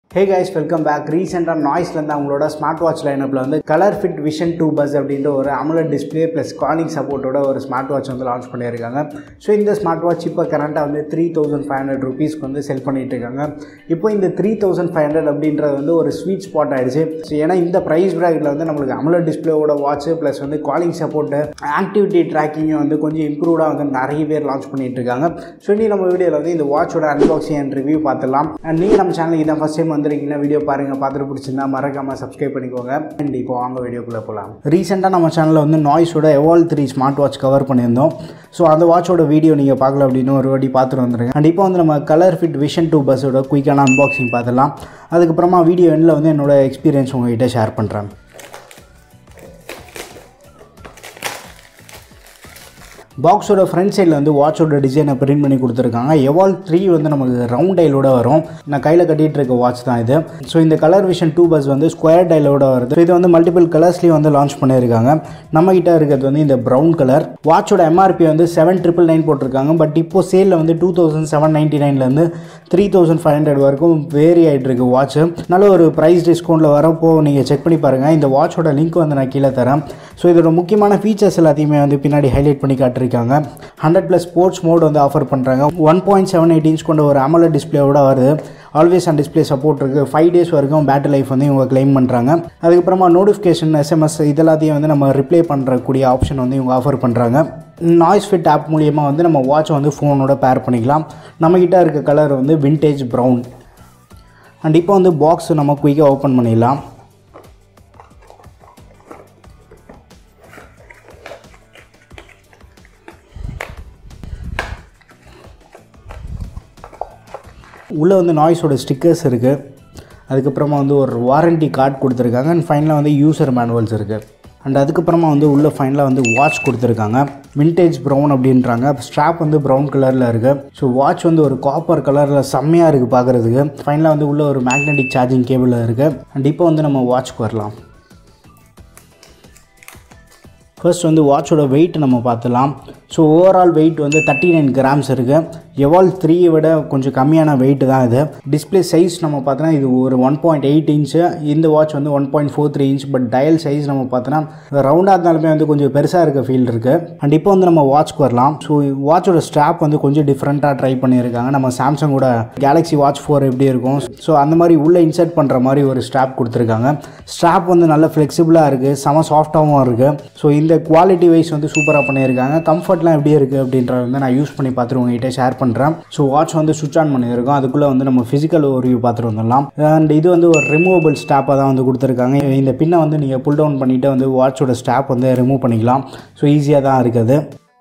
Hey guys welcome back ரீசெண்டாக நாய்ஸ்லேருந்து அவங்களோட smart watch லைனப்பில் வந்து colour fit vision two buzz அப்படின்ற ஒரு அமுலட் டிஸ்பிளே ப்ளஸ் காலிங் சப்போர்ட்டோட ஒரு ஸ்மார்ட் வாட்ச் வந்து லான்ச் பண்ணியிருக்காங்க ஸோ இந்த ஸ்மார்ட் வாட்ச் இப்போ கரண்ட்டாக வந்து த்ரீ தௌசண்ட் ஃபைவ் ஹண்ட்ரட் ருபீஸ்க்கு வந்து செல் பண்ணிட்டு இருக்காங்க இப்போ இந்த த்ரீ தௌசண்ட் ஃபைவ் ஹண்ட்ரட் அப்படின்றது வந்து ஒரு ஸ்வீட் ஸ்பாட் ஆயிடுச்சு ஸோ ஏன்னா இந்த ப்ரைஸ் ப்ராக்கெட்டில் வந்து நம்மளுக்கு அமுலட் டிஸ்பிளேவோட வாட்ச் ப்ளஸ் வந்து காலிங் சப்போர்ட்டு ஆக்டிவிட்டி ட்ராக்கிங்கை வந்து கொஞ்சம் இம்ப்ரூவ்டாக வந்து நிறைய பேர் லான்ச் பண்ணிட்டு இருக்காங்க ஸோ இன்னி நம்ம வீடியோவில் வந்து இந்த வாட்சோட அன்பாக்சிங் அண்ட் ரிவ்யூ பார்த்துலாம் அண்ட் நீங்கள் நம்ம சேனலுக்கு இதான் ஃபஸ்ட் டைம் வந்திருக்கீங்கன்னா வீடியோ பாருங்கள் பார்த்துட்டு பிடிச்சிருந்தா மறக்காமல் சப்ஸ்கிரைப் பண்ணிக்கோங்க அண்ட் இப்போ வாங்க வீடியோக்குள்ளே போகலாம் ரீசெண்டாக நம்ம சேனலில் வந்து நாய்ஸோட Evolve three smart watch cover பண்ணியிருந்தோம் ஸோ அந்த வாட்சோட வீடியோ நீங்கள் பார்க்கல அப்படின்னு ஒரு வாட்டி பார்த்துட்டு வந்துருங்க அண்ட் இப்போ வந்து நம்ம கலர் ஃபிட் விஷன் டூ பஸ்ஸோட குயிக்கான அன்பாக்சிங் பார்த்துலாம் அதுக்கப்புறமா வீடியோ எண்டில் வந்து என்னோட எக்ஸ்பீரியன்ஸ் உங்ககிட்ட ஷேர் பண்ணுறேன் பாக்ஸோட ஃப்ரண்ட் சைடில் வந்து வாட்சோட டிசைனை பிரிண்ட் பண்ணி கொடுத்துருக்காங்க எவால் த்ரீ வந்து நமக்கு ரவுண்ட் டைலோட வரும் நான் கையில் கட்டிகிட்டு இருக்க வாட்ச் தான் இது ஸோ இந்த கலர் விஷன் டூ பஸ் வந்து ஸ்கொயர் டைலோட வருது So இது வந்து மல்டிபிள் கலர்ஸ்லேயும் வந்து லான்ச் பண்ணியிருக்காங்க நம்ம கிட்ட இருக்கிறது வந்து இந்த ப்ரௌன் கலர் வாட்சோட எம்ஆர்பி வந்து செவன் ட்ரிபிள் நைன் போட்டிருக்காங்க பட் இப்போ சேலில் வந்து டூ தௌசண்ட் செவன் நைன்ட்டி நைன்லேருந்து த்ரீ தௌசண்ட் ஃபைவ் ஹண்ட்ரட் வரைக்கும் வேரி ஆகிட்டு இருக்கு வாட்ச் நல்ல ஒரு ப்ரைஸ் டிஸ்கவுண்ட்டில் வரப்போ நீங்கள் செக் பண்ணி பாருங்கள் இந்த வாட்சோட லிங்க் வந்து நான் கீழே தரேன் ஸோ இதோட முக்கியமான ஃபீச்சர்ஸ் எல்லாத்தையுமே வந்து பின்னாடி ஹைலைட் பண்ணி காட்டிருக்காங்க ஹண்ட்ரட் ப்ளஸ் ஸ்போர்ட்ஸ் மோட் வந்து ஆஃபர் பண்ணுறாங்க one point seven eight inch கொண்ட ஒரு அமல டிஸ்பிளேவோட வருது ஆல்வேஸ் ஆன் டிஸ்பிளே சப்போர்ட் இருக்குது ஃபைவ் டேஸ் வரைக்கும் பேட்டரி லைஃப் வந்து இவங்க கிளைம் பண்ணுறாங்க அதுக்கப்புறமா நோட்டிஃபிகேஷன் எஸ்எம்எஸ் இதெல்லாத்தையும் வந்து நம்ம ரிப்ளை பண்ணுறக்கூடிய ஆப்ஷன் வந்து இவங்க ஆஃபர் பண்ணுறாங்க நாய்ஸ் ஃபிட் ஆப் மூலியமாக வந்து நம்ம வாட்சை வந்து ஃபோனோட பேர் பண்ணிக்கலாம் நம்மக்கிட்ட இருக்க கலர் வந்து விண்டேஜ் ப்ரௌன் அண்ட் இப்போ வந்து பாக்ஸ் நம்ம குயிக்காக ஓப்பன் பண்ணிடலாம் உள்ளே வந்து நாய்ஸோட ஸ்டிக்கர்ஸ் இருக்குது அதுக்கப்புறமா வந்து ஒரு வாரண்டி கார்டு கொடுத்துருக்காங்க அண்ட் ஃபைனலாக வந்து யூசர் மேனுவல்ஸ் இருக்குது அண்ட் அதுக்கப்புறமா வந்து உள்ளே ஃபைனலாக வந்து வாட்ச் கொடுத்துருக்காங்க விண்டேஜ் ப்ரௌன் அப்படின்றாங்க ஸ்ட்ராப் வந்து ப்ரௌன் கலரில் இருக்குது ஸோ வாட்ச் வந்து ஒரு காப்பர் கலரில் செம்மையாக இருக்குது பார்க்குறதுக்கு ஃபைனலாக வந்து உள்ளே ஒரு மேக்னெட்டிக் சார்ஜிங் கேபிள் இருக்குது அண்ட் இப்போ வந்து நம்ம வாட்ச்க்கு வரலாம் ஃபர்ஸ்ட் வந்து வாட்சோட வெயிட் நம்ம பார்த்துலாம் ஸோ ஓவரால் வெயிட் வந்து தேர்ட்டி நைன் கிராம்ஸ் இருக்குது எவால் த்ரீயை விட கொஞ்சம் கம்மியான வெயிட் தான் இது டிஸ்பிளே சைஸ் நம்ம பார்த்தோன்னா இது ஒரு ஒன் பாயிண்ட் எயிட் இன்ச்சு இந்த வாட்ச் வந்து one point four three inch but dial size நம்ம பார்த்தோன்னா ரவுண்டாக இருந்தாலுமே வந்து கொஞ்சம் பெருசாக இருக்க ஃபீல் இருக்குது அண்ட் இப்போ வந்து நம்ம வாட்ச்க்கு வரலாம் ஸோ வாட்சோட ஸ்ட்ராப் வந்து கொஞ்சம் டிஃப்ரெண்ட்டாக ட்ரை பண்ணியிருக்காங்க நம்ம சாம்சங்கோட கேலக்ஸி வாட்ச் ஃபோர் எப்படி இருக்கும் ஸோ அந்த மாதிரி உள்ளே இன்சர்ட் பண்ணுற மாதிரி ஒரு ஸ்ட்ராப் கொடுத்துருக்காங்க ஸ்ட்ராப் வந்து நல்ல ஃப்ளெக்சிபிளாக இருக்குது செம சாஃப்டாகவும் இருக்குது ஸோ இந்த குவாலிட்டி வைஸ் வந்து சூப்பராக பண்ணியிருக்காங்க கம்ஃபர்ட்லாம் எப்படி இருக்குது அப்படின்றத வந்து நான் யூஸ் பண்ணி பார்த்துட்டு உங்ககிட்ட ஷேர் பண்ணுறேன் ஸோ வாட்ச் வந்து சுவிச் ஆன் பண்ணியிருக்கோம் அதுக்குள்ளே வந்து நம்ம ஃபிசிக்கல் ரிவ்யூ பார்த்துட்டு வந்துடலாம் அண்ட் இது வந்து ஒரு ரிமூவபிள் ஸ்டாப்பாக தான் வந்து கொடுத்துருக்காங்க இந்த பின்னை வந்து நீங்கள் புல் டவுன் பண்ணிவிட்டு வந்து வாட்சோட ஸ்டாப் வந்து ரிமூவ் பண்ணிக்கலாம் ஸோ ஈஸியாக தான் இருக்குது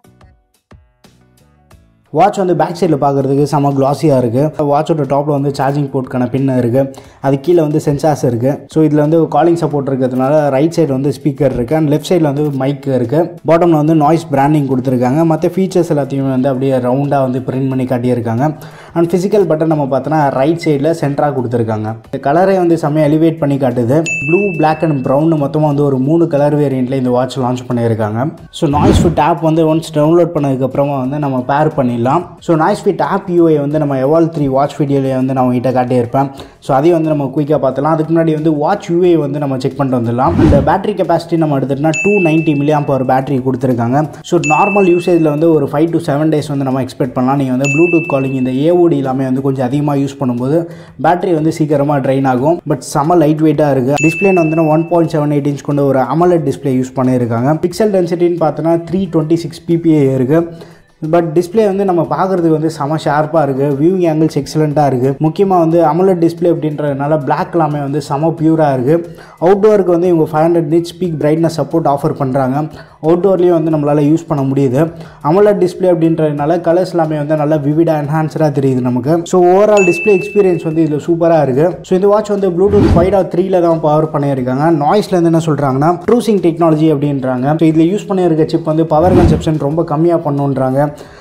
வாட்ச் வந்து பேக் சைடில் பார்க்குறதுக்கு செம க்ளாஸியாக இருக்குது வாட்சோட டாப்பில் வந்து சார்ஜிங் போர்ட்க்கான பின் இருக்குது அது கீழே வந்து சென்சார்ஸ் இருக்குது ஸோ இதில் வந்து காலிங் சப்போர்ட் இருக்கிறதுனால ரைட் சைடு வந்து ஸ்பீக்கர் இருக்குது அண்ட் லெஃப்ட் சைடில் வந்து மைக் இருக்குது பாட்டமில் வந்து நாய்ஸ் பிராண்டிங் கொடுத்துருக்காங்க மற்ற ஃபீச்சர்ஸ் எல்லாத்தையுமே வந்து அப்படியே ரவுண்டாக வந்து பிரிண்ட் பண்ணி காட்டியிருக்காங்க அண்ட் ஃபிசிக்கல் பட்டன் நம்ம பார்த்தோன்னா ரைட் சைடில் சென்டராக கொடுத்துருக்காங்க இந்த கலரை வந்து செம்மையாக எலிவேட் பண்ணி காட்டுது ப்ளூ பிளாக் அண்ட் ப்ரௌன் மொத்தமாக வந்து ஒரு மூணு கலர் வேரியண்ட்டில் இந்த வாட்ச் லான்ச் பண்ணியிருக்காங்க ஸோ நாய்ஸ் ஃபிட் ஆப் வந்து ஒன்ஸ் டவுன்லோட் பண்ணதுக்கப்புறமா வந்து நம்ம பேர் பண்ணிடலாம் so Noise fit app UI வந்து நம்ம எவால் த்ரீ வாட்ச் வீடியோவில் வந்து நான் உங்ககிட்ட காட்டியிருப்பேன் ஸோ அதையும் வந்து நம்ம குயிக்காக பார்த்துலாம் அதுக்கு முன்னாடி வந்து வாட்ச் யூஐ வந்து நம்ம செக் பண்ணிட்டு வந்துடலாம் இந்த பேட்டரி கெப்பாசிட்டி நம்ம எடுத்துகிட்டோம்னா two ninety milliamp power battery கொடுத்துருக்காங்க ஸோ நார்மல் யூசேஜில் வந்து ஒரு ஃபைவ் டு செவன் டேஸ் வந்து நம்ம எக்ஸ்பெக்ட் பண்ணலாம் நீங்கள் வந்து ப்ளூடூத் காலிங் இந்த ஏஓடி எல்லாமே வந்து கொஞ்சம் அதிகமாக யூஸ் பண்ணும்போது பேட்டரி வந்து சீக்கிரமாக ட்ரைன் ஆகும் பட் செம லைட் வெயிட்டாக இருக்குது டிஸ்பிளே வந்து one point seven eight inch கொண்ட ஒரு அமலட் டிஸ்பிளே யூஸ் பண்ணியிருக்காங்க பிக்சல் டென்சிட்டின்னு பார்த்தோன்னா த்ரீ டுவெண்ட்டி சிக்ஸ் பிபிஏ இருக்குது பட் டிஸ்பிளே வந்து நம்ம பார்க்குறதுக்கு வந்து செம ஷார்ப்பாக இருக்குது வியூவிங் ஆங்கிள்ஸ் எக்ஸலண்ட்டாக இருக்குது முக்கியமாக வந்து அமலட் டிஸ்பிளே அப்படின்றதுனால பிளாக் எல்லாமே வந்து செம பியூராக இருக்குது அவுட்டோருக்கு வந்து இவங்க five hundred nit peak brightness support offer பண்ணுறாங்க அவுட்டோர்லேயும் வந்து நம்மளால் யூஸ் பண்ண முடியுது அமலட் டிஸ்பிளே அப்படின்றதுனால கலர்ஸ் எல்லாமே வந்து நல்லா விவிடாக என்ஹான்ஸ்டாக தெரியுது நமக்கு ஸோ ஓவரால் டிஸ்பிளே எக்ஸ்பீரியன்ஸ் வந்து இதில் சூப்பராக இருக்குது ஸோ இந்த வாட்ச் வந்து ப்ளூடூத் ஃபைவ் ஆர் த்ரீல தான் பவர் பண்ணியிருக்காங்க நாய்ஸ்லேருந்து என்ன சொல்கிறாங்கன்னா ட்ரூசிங் டெக்னாலஜி அப்படின்றாங்க ஸோ இதில் யூஸ் பண்ணியிருக்க சிப் வந்து பவர் கன்செப்ஷன் ரொம்ப கம்மியாக பண்ணுன்றாங்க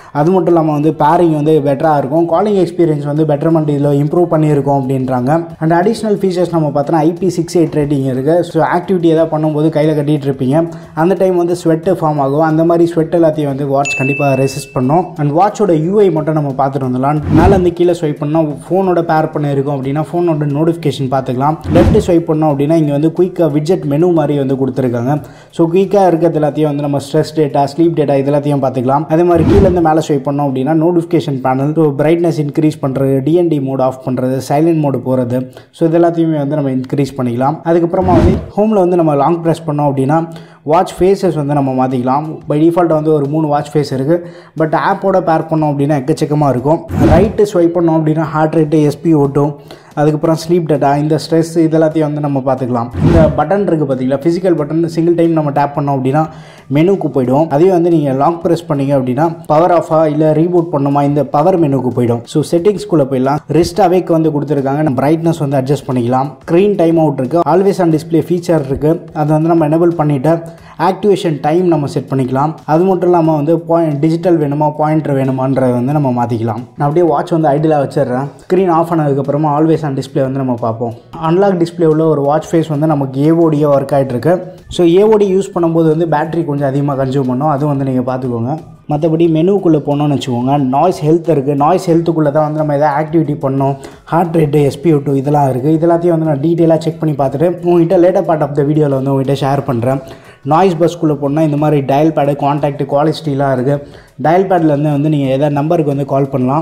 அது மட்டும் இல்லாமல் வந்து பேரிங் வந்து பெட்டராக இருக்கும் காலிங் எக்ஸ்பீரியன்ஸ் வந்து பெட்டர்மெண்ட் இதில் இம்ப்ரூவ் பண்ணியிருக்கோம் அப்படின்றாங்க அண்ட் அடிஷ்னல் ஃபீச்சர்ஸ் நம்ம பார்த்தோன்னா ஐபி சிக்ஸ் எயிட் ரேட்டிங் இருக்குது ஸோ ஆக்டிவிட்டி எதாவது பண்ணும்போது கையில் கட்டிகிட்டு இருப்பீங்க அந்த டைம் வந்து ஸ்வெட்டு ஃபார்ம் ஆகும் அந்த மாதிரி ஸ்வெட் எல்லாத்தையும் வந்து வாட்ச் கண்டிப்பாக ரெசிஸ்ட் பண்ணும் அண்ட் வாட்சோட யூஐ மட்டும் நம்ம பார்த்துட்டு வந்துடலாம் மேலே இருந்து கீழே ஸ்வைப் பண்ணால் ஃபோனோட பேர் பண்ண இருக்கும் அப்படின்னா ஃபோனோட நோட்டிஃபிகேஷன் பார்த்துக்கலாம் லெஃப்ட் ஸ்வைப் பண்ணோம் அப்படின்னா இங்கே வந்து குயிக்காக விட்ஜெட் மெனு மாதிரி வந்து கொடுத்துருக்காங்க ஸோ குயிக்காக இருக்கிறது எல்லாத்தையும் வந்து நம்ம ஸ்ட்ரெஸ் டேட்டா ஸ்லீப் டேட்டா இது எல்லாத்தையும் பார்த்துக்கலாம் அதே மாதிரி கீழேருந்து மேலே ஸ்வைப் பண்ணோம் அப்படின்னா notification panel so brightness increase பண்ணுறது டிஎன்டி மோட் ஆஃப் பண்ணுறது சைலண்ட் மோடு போகிறது ஸோ இது எல்லாத்தையுமே வந்து நம்ம இன்க்ரீஸ் பண்ணிக்கலாம் அதுக்கப்புறமா வந்து ஹோமில் வந்து நம்ம லாங் ப்ரெஸ் பண்ணோம் அப்படின்னா வாட்ச் ஃபேஸஸ் வந்து நம்ம மாற்றிக்கலாம் பை டிஃபால்ட் வந்து ஒரு மூணு வாட்ச் ஃபேஸ் இருக்குது பட் ஆப்போட பேர் பண்ணோம் அப்படின்னா எக்கச்சக்கமாக இருக்கும் ரைட்டு ஸ்வைப் பண்ணோம் அப்படின்னா ஹார்ட் ரேட்டு எஸ்பி ஓட்டும் அதுக்கப்புறம் ஸ்லீப் டேட்டா இந்த ஸ்ட்ரெஸ் இதெல்லாத்தையும் வந்து நம்ம பார்த்துக்கலாம் இந்த பட்டன் இருக்குது பார்த்தீங்களா ஃபிசிக்கல் பட்டன் சிங்கிள் டைம் நம்ம டேப் பண்ணோம் அப்படின்னா மெனுக்கு போயிடும் அதே வந்து நீங்கள் லாங் ப்ரெஸ் பண்ணீங்க அப்படின்னா பவர் ஆஃபா இல்லை ரீபூட் பண்ணுமா இந்த பவர் மெனுக்கு போயிடும் ஸோ செட்டிங்ஸ்குள்ளே போயிடலாம் ரிஸ்ட் அவேக் வந்து கொடுத்துருக்காங்க நம்ம பிரைட்னஸ் வந்து அட்ஜஸ்ட் பண்ணிக்கலாம் ஸ்க்ரீன் டைம் அவுட் இருக்குது ஆல்வேஸ் ஆன் டிஸ்பிளே ஃபீச்சர் இருக்குது அதை வந்து நம்ம எனபிள் பண்ணிவிட்டு ஆக்டிவேஷன் டைம் நம்ம செட் பண்ணிக்கலாம் அது மட்டும் இல்லாமல் வந்து பாயிண்ட் டிஜிட்டல் வேணுமா பாயிண்டர் வேணுமான்றதை வந்து நம்ம மாற்றிக்கலாம் நான் அப்படியே வாட்ச் வந்து ஐடியில் வச்சிடுறேன் ஸ்க்ரீன் ஆஃப் ஆனதுக்கப்புறமா ஆல்வேஸ் ஆன் டிஸ்பிளே வந்து நம்ம பார்ப்போம் அன்லாக் டிஸ்பிளே உள்ள ஒரு வாட்ச் ஃபேஸ் வந்து நமக்கு ஏஓடியாக ஒர்க் ஆகிட்டு இருக்கு ஸோ ஏஓடி யூஸ் பண்ணும்போது வந்து பேட்டரி கொஞ்சம் அதிகமாக கன்சியூம் பண்ணும் அதுவும் வந்து நீங்கள் பார்த்துக்கோங்க மற்றபடி மெனுக்குள்ளே போனோம்னு வச்சுக்கோங்க நாய்ஸ் ஹெல்த் இருக்குது நாய்ஸ் ஹெல்த்துக்குள்ளே தான் வந்து நம்ம எதாவது ஆக்டிவிட்டி பண்ணோம் ஹார்ட் ரேட்டு எஸ்பிஓ டூ இதெல்லாம் இருக்குது இதெல்லாத்தையும் வந்து நான் டீட்டெயிலாக செக் பண்ணி பார்த்துட்டு உங்ககிட்ட லேட்டர் பார்ட் ஆஃப் த வீடியோவில் வந்து உங்ககிட்ட ஷேர் பண்ணுறேன் நாய்ஸ் பஸ்க்குள்ளே போனால் இந்த மாதிரி டயல் பேடு காண்டாக்ட் குவாலிட்டிலாம் இருக்குது டயல் பேட்லேருந்து வந்து நீங்கள் எதாவது நம்பருக்கு வந்து கால் பண்ணலாம்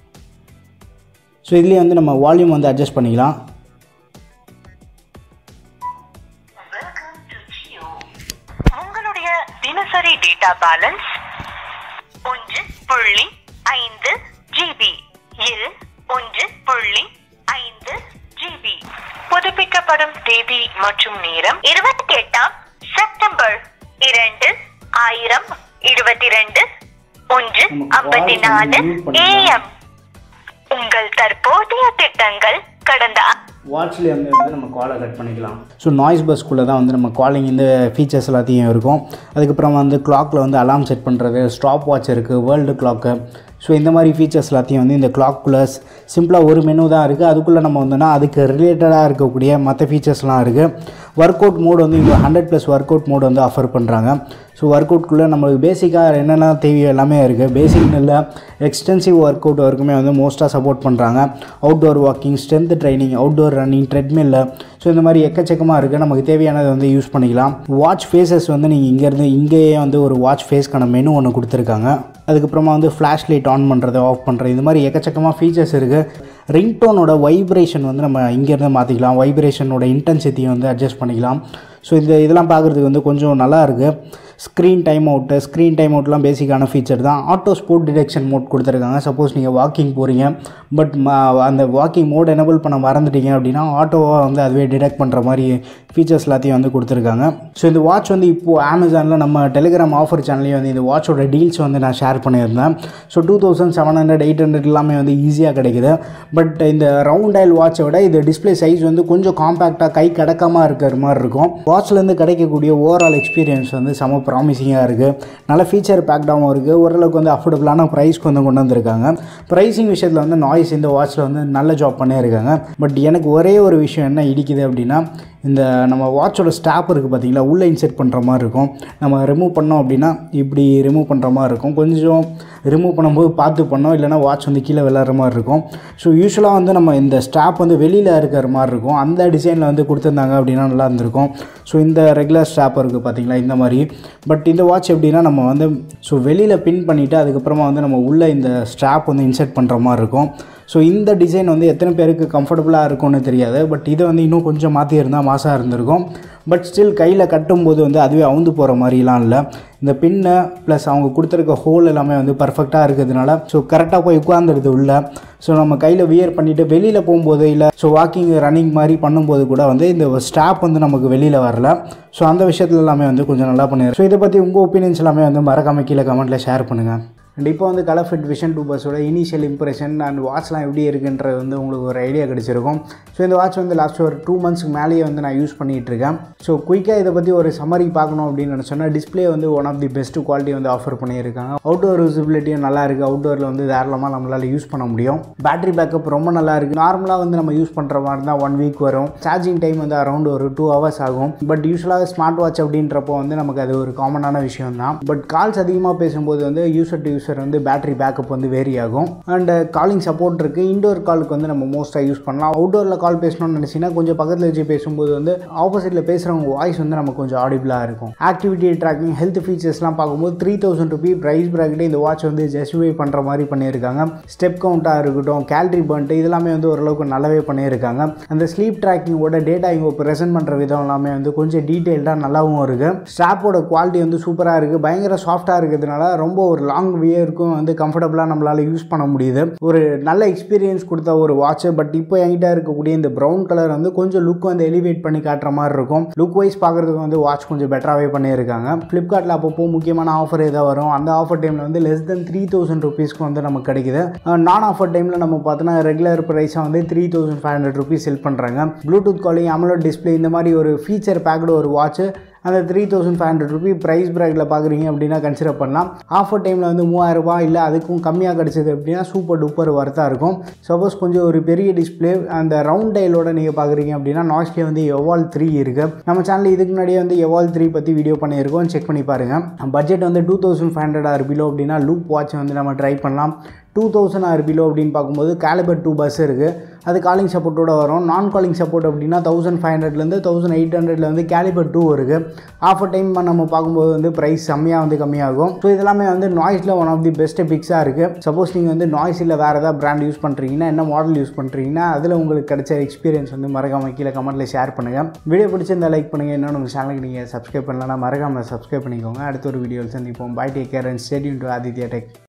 ஸோ இதுலேயே வந்து நம்ம வால்யூம் வந்து அட்ஜஸ்ட் பண்ணிக்கலாம் Welcome to Jio. உங்களுடைய தினசரி டேட்டா பேலன்ஸ் ஒன்று புள்ளி ஐந்து ஜிபி இரு ஒன்று புள்ளி ஐந்து ஜிபி புதுப்பிக்கப்படும் தேதி மற்றும் நேரம் இருபத்தி எட்டாம் செப்டம்பர் இரண்டு ஆயிரம் இருபத்தி ரெண்டு ஒன்று நமக்கு ஐம்பத்தி call நாலு பண்ணி mute பண்ணிக்கலாம். ஏஎம் உங்கள் தற்போதைய திட்டங்கள் கடந்த வாட்ச்லேயே வந்து வந்து நம்ம காலை கட் பண்ணிக்கலாம் ஸோ நாய்ஸ் பஸ்க்குள்ளே தான் வந்து நம்ம காலிங் இந்த ஃபீச்சர்ஸ் எல்லாத்தையும் இருக்கும் அதுக்கப்புறம் வந்து கிளாக்கில் வந்து அலாம் செட் பண்ணுறது ஸ்டாப் வாட்ச் இருக்குது வேர்ல்டு கிளாக்கு ஸோ இந்த மாதிரி ஃபீச்சர்ஸ் எல்லாத்தையும் வந்து இந்த கிளாக்குள்ளே சிம்பிளாக ஒரு மெனு தான் இருக்குது அதுக்குள்ளே நம்ம வந்தோம்னா அதுக்கு ரிலேட்டடாக இருக்கக்கூடிய மற்ற ஃபீச்சர்ஸ்லாம் இருக்குது ஒர்க் அவுட் மோட் வந்து இங்கே hundred plus work out mode வந்து ஆஃபர் பண்ணுறாங்க ஸோ ஒர்க் அவுட்குள்ளே நம்மளுக்கு பேசிக்காக என்னென்ன தேவையோ எல்லாமே இருக்குது பேசிக் இல்லை எக்ஸ்டென்சிவ் ஒர்க் அவுட் வரைக்குமே வந்து மோஸ்ட்டாக சப்போர்ட் பண்ணுறாங்க outdoor walking strength training outdoor running ட்ரெட்மில்ல ஸோ இந்த மாதிரி எக்கச்சக்கமாக இருக்குது நமக்கு தேவையானதை வந்து யூஸ் பண்ணிக்கலாம் வாட்ச் ஃபேஸஸ் வந்து நீங்கள் இங்கேருந்து இங்கேயே வந்து ஒரு வாட்ச் ஃபேஸ்க்கான மெனு ஒன்று கொடுத்துருக்காங்க அதுக்கப்புறமா வந்து ஃப்ளாஷ் லைட் ஆன் பண்ணுறது ஆஃப் பண்ணுறது இந்த மாதிரி எக்கச்சக்கமாக ஃபீச்சர்ஸ் இருக்குது ரிங்டோனோட வைப்ரேஷன் வந்து நம்ம இங்கேருந்து மாற்றிக்கலாம் வைப்ரேஷனோட இன்டென்சிட்டியை வந்து அட்ஜஸ்ட் பண்ணிக்கலாம் ஸோ இந்த இதெல்லாம் பார்க்குறதுக்கு வந்து கொஞ்சம் நல்லா இருக்குது screen time out screen time அவுட்லாம் பேசிக்கான ஃபீச்சர் தான் ஆட்டோ ஸ்போர்ட் டிடெக்ஷன் மோட் கொடுத்துருக்காங்க சப்போஸ் நீங்கள் வாக்கிங் போகிறீங்க பட் அந்த வாக்கிங் மோட் எனபிள் பண்ண மறந்துட்டீங்க அப்படின்னா ஆட்டோவாக வந்து அதுவே டிடெக்ட் பண்ணுற மாதிரி ஃபீச்சர்ஸ் எல்லாத்தையும் வந்து கொடுத்துருக்காங்க ஸோ இந்த வாட்ச் வந்து இப்போது அமேசானில் நம்ம டெலிகிராம் ஆஃபர் சேனல்லையும் வந்து இந்த வாட்சோட டீல்ஸ் வந்து நான் ஷேர் பண்ணியிருந்தேன் so two thousand seven hundred eight hundred எல்லாமே வந்து ஈஸியாக கிடைக்குது பட் இந்த ரவுண்ட் ஆயில் வாட்சை விட இது டிஸ்ப்ளே சைஸ் வந்து கொஞ்சம் காம்பேக்டாக கை கடக்கமாக இருக்கிற மாதிரி இருக்கும் வாட்ச்லேருந்து கிடைக்கக்கூடிய ஓவரால் எக்ஸ்பீரியன்ஸ் வந்து செம ப்ராமிசிங்காக இருக்குது நல்ல ஃபீச்சர் பேக்டாகவும் இருக்குது ஓரளவுக்கு வந்து அஃபோர்டபுளான ப்ரைஸ்க்கு வந்து கொண்டு வந்திருக்காங்க ப்ரைஸிங் விஷயத்தில் வந்து நாய்ஸ் இந்த வாட்சில் வந்து நல்ல ஜாப் பண்ணியிருக்காங்க பட் எனக்கு ஒரே ஒரு விஷயம் என்ன இடிக்குது அப்படின்னா இந்த நம்ம வாட்சோட ஸ்டாப் இருக்குது பார்த்தீங்களா உள்ளே இன்செர்ட் பண்ணுற மாதிரி இருக்கும் நம்ம ரிமூவ் பண்ணோம் அப்படின்னா இப்படி ரிமூவ் பண்ணுற மாதிரி இருக்கும் கொஞ்சம் ரிமூவ் பண்ணும்போது பார்த்து பண்ணோம் இல்லைனா வாட்ச் வந்து கீழே விளாட்ற மாதிரி இருக்கும் ஸோ யூஸ்வலாக வந்து நம்ம இந்த ஸ்டாப் வந்து வெளியில் இருக்கிற மாதிரி இருக்கும் அந்த டிசைனில் வந்து கொடுத்துருந்தாங்க அப்படின்னா நல்லா இருந்திருக்கும் ஸோ இந்த ரெகுலர் ஸ்டாப் இருக்குது பார்த்தீங்களா இந்த மாதிரி பட் இந்த வாட்ச் எப்படின்னா நம்ம வந்து ஸோ வெளியில் பின் பண்ணிவிட்டு அதுக்கப்புறமா வந்து நம்ம உள்ளே இந்த ஸ்ட்ராப் வந்து இன்செர்ட் பண்ணுற மாதிரி இருக்கும் ஸோ இந்த டிசைன் வந்து எத்தனை பேருக்கு கம்ஃபர்டபுளாக இருக்கும்னு தெரியாது பட் இதை வந்து இன்னும் கொஞ்சம் மாற்றியிருந்தால் மாசாக இருந்திருக்கும் பட் ஸ்டில் கையில் கட்டும்போது வந்து அதுவே அவுந்து போகிற மாதிரிலாம் இல்லை இந்த பின்னு ப்ளஸ் அவங்க கொடுத்துருக்க ஹோல் எல்லாமே வந்து பர்ஃபெக்டாக இருக்கிறதுனால ஸோ கரெக்டாக போய் உட்காந்துருது உள்ள ஸோ நம்ம கையில் வியர் பண்ணிவிட்டு வெளியில் போகும்போது இல்லை ஸோ வாக்கிங் ரன்னிங் மாதிரி பண்ணும்போது கூட வந்து இந்த ஸ்டாப் வந்து நமக்கு வெளியில் வரல ஸோ அந்த விஷயத்துல எல்லாமே வந்து கொஞ்சம் நல்லா பண்ணிடுறேன் ஸோ இதை பற்றி உங்கள் ஒப்பீனியன்ஸ் எல்லாமே வந்து மறக்காமல் கீழே கமெண்ட்டில் ஷேர் பண்ணுங்கள் அண்ட் இப்போ வந்து கலர் ஃபிட் விஷன் டூ பஸ்ஸோட இனிஷியல் இம்ப்ரெஷன் அண்ட் வாட்ச்லாம் எப்படி இருக்குன்றது வந்து உங்களுக்கு ஒரு ஐடியா கிடச்சிருக்கும் ஸோ இந்த வாட்ச் வந்து லாஸ்ட் ஒரு டூ மந்த்ஸ்க்கு மேலேயே வந்து நான் யூஸ் பண்ணிகிட்டு இருக்கேன் ஸோ குயிக்காக இதை பற்றி ஒரு சம்மரி பார்க்கணும் அப்படின்னு நினச்சோன்னா டிஸ்பிளே வந்து one of the best quality வந்து ஆஃபர் பண்ணியிருக்காங்க அவுட்டோர் விசிபிலிட்டியும் நல்லா இருக்குது அவுட்டோரில் வந்து தாராளமாக நம்மளால் யூஸ் பண்ண முடியும் பேட்டரி பேக்கப் ரொம்ப நல்லா இருக்குது நார்மலாக வந்து நம்ம யூஸ் பண்ணுற மாதிரி தான் ஒன் வீக் வரும் சார்ஜிங் டைம் வந்து அரௌண்ட் ஒரு டூ ஹவர்ஸ் ஆகும் பட் யூஸ்வலாக ஸ்மார்ட் வாட்ச் அப்படின்றப்போ வந்து நமக்கு அது ஒரு காமனான விஷயம் தான் பட் கால்ஸ் அதிகமாக பேசும்போது வந்து யூசர் டு யூசர் வந்து பேட்டரி பேக்கப் வந்து வேரி ஆகும் அண்ட் காலிங் சப்போர்ட் இருக்குது இண்டோர் காலுக்கு வந்து நம்ம மோஸ்ட்டாக யூஸ் பண்ணலாம் அவுட்டோரில் கால் பேசணும்னு நினச்சிங்கன்னா கொஞ்சம் பக்கத்தில் வச்சு பேசும்போது வந்து ஆப்போசிட்டில் பேசுகிறவங்க வாய்ஸ் வந்து நமக்கு கொஞ்சம் ஆடிபிளாக இருக்கும் ஆக்டிவிட்டி ட்ராக்கிங் ஹெல்த் ஃபீச்சர்ஸ்லாம் பார்க்கும்போது த்ரீ தௌசண்ட் ருபி ப்ரைஸ் ப்ராக்கெட்டே இந்த வாட்ச் வந்து ஜஸ்டிஃபை பண்ணுற மாதிரி பண்ணியிருக்காங்க ஸ்டெப் கவுண்ட்டாக இருக்கட்டும் கேலரி பர்ன்ட்டு இதெல்லாமே வந்து ஓரளவுக்கு நல்லாவே பண்ணியிருக்காங்க அந்த ஸ்லீப் ட்ராக்கிங்கோட டேட்டா இவங்க ப்ரெசென்ட் பண்ணுற விதம் எல்லாமே வந்து கொஞ்சம் டீட்டெயில்டாக நல்லாவும் இருக்குது ஸ்ட்ராப்போட குவாலிட்டி வந்து சூப்பராக இருக்குது பயங்கர சாஃப்டாக இருக்கிறதுனால ரொம்ப ஒரு லாங் வியருக்கும் வந்து கம்ஃபர்டபுளாக நம்மளால் யூஸ் பண்ண முடியுது ஒரு நல்ல எக்ஸ்பீரியன்ஸ் கொடுத்த ஒரு வாட்ச் பட் இப்போ என்கிட்ட இருக்கக்கூடிய இந்த ப்ரௌன் கலர் வந்து கொஞ்சம் லுக் வந்து எலிவேட் பண்ணி காட்டுற மாதிரி இருக்கும் லுக் வைஸ் பார்க்குறதுக்கு வந்து வாட்ச் கொஞ்சம் பெட்டராகவே பண்ணியிருக்காங்க ஃப்ளிப்கார்ட்டில் அப்பப்போ முக்கியமான ஆஃபர் ஏதாவது வரும் அந்த ஆஃபர் டைமில் வந்து லெஸ் தென் த்ரீ தௌசண்ட் ருபீஸ்க்கு வந்து நமக்கு கிடைக்குது நான் ஆஃபர் டைமில் நம்ம பார்த்தோன்னா ரெகுலர் ப்ரைஸாக வந்து three thousand five hundred rupees sell பண்ணுறாங்க ப்ளூடூத் காலிங் அமலோட் டிஸ்பிளே இந்த மாதிரி ஒரு ஃபீச்சர் பேக்கடு ஒரு வாட்ச் அந்த three thousand five hundred rupee price ப்ராக்கில் பார்க்குறீங்க அப்படின்னா கன்சிடர் பண்ணலாம் ஆஃபர் டைமில் வந்து மூவாயிரம் ரூபாய் இல்லை அதுக்கும் கம்மியாக கிடச்சிது அப்படின்னா சூப்பர் டூப்பர் ஒர்த்தாக இருக்கும் சப்போஸ் கொஞ்சம் ஒரு பெரிய டிஸ்பிளே அந்த ரவுண்ட் டைலோட நீங்கள் பார்க்குறீங்க அப்படின்னா நாய்ஸ்லேயே வந்து எவால் த்ரீ இருக்குது நம்ம சேனல் இதுக்கு முன்னாடியே வந்து எவால் த்ரீ பற்றி வீடியோ பண்ணியிருக்கோம் செக் பண்ணி பாருங்கள் பட்ஜெட் வந்து two thousand five hundred or below அப்படின்னா லூப் வாட்ச் வந்து நம்ம ட்ரை பண்ணலாம் டூ தௌசண்ட் ஆர் பிலோ அப்படின்னு பார்க்கும்போது கேலிபர் டூ பஸ் இருக்குது அது காலிங் சப்போர்ட்டோட வரும் நான் காலிங் சப்போர்ட் அப்படின்னா தௌசண்ட் ஃபைவ் ஹண்ட்ரட்லேருந்து தௌசண்ட் எயிட் ஹண்ட்ரட்ல வந்து கேலிபர் டூ இருக்குது ஆஃபர் டைம் நம்ம பார்க்கும்போது வந்து ப்ரைஸ் செம்மையாக வந்து கம்மியாகும் ஸோ இதெல்லாமே வந்து நாய்ஸில் ஒன் ஆஃப் தி பெஸ்ட் பிக்ஸாக இருக்குது சப்போஸ் நீங்கள் வந்து நாய்ஸ் இல்லை வேறு ஏதாவது பிராண்ட் யூஸ் பண்ணுறீங்கன்னா என்ன மாடல் யூஸ் பண்ணுறீங்கன்னா அதில் உங்களுக்கு கிடைச்ச எக்ஸ்பீரியன்ஸ் வந்து மறக்காம கீழே கமெண்ட்டில் ஷேர் பண்ணுங்கள் வீடியோ பிடிச்சிருந்தா லைக் பண்ணுங்கள் இன்னும் நம்ம சேனலுக்கு நீங்கள் சப்ஸ்கிரைப் பண்ணலன்னா மறக்காமல் சப்ஸ்கிரைப் பண்ணிக்கோங்க அடுத்த ஒரு வீடியோவில் சந்திப்போம் bye take care and stadium to Aditya tech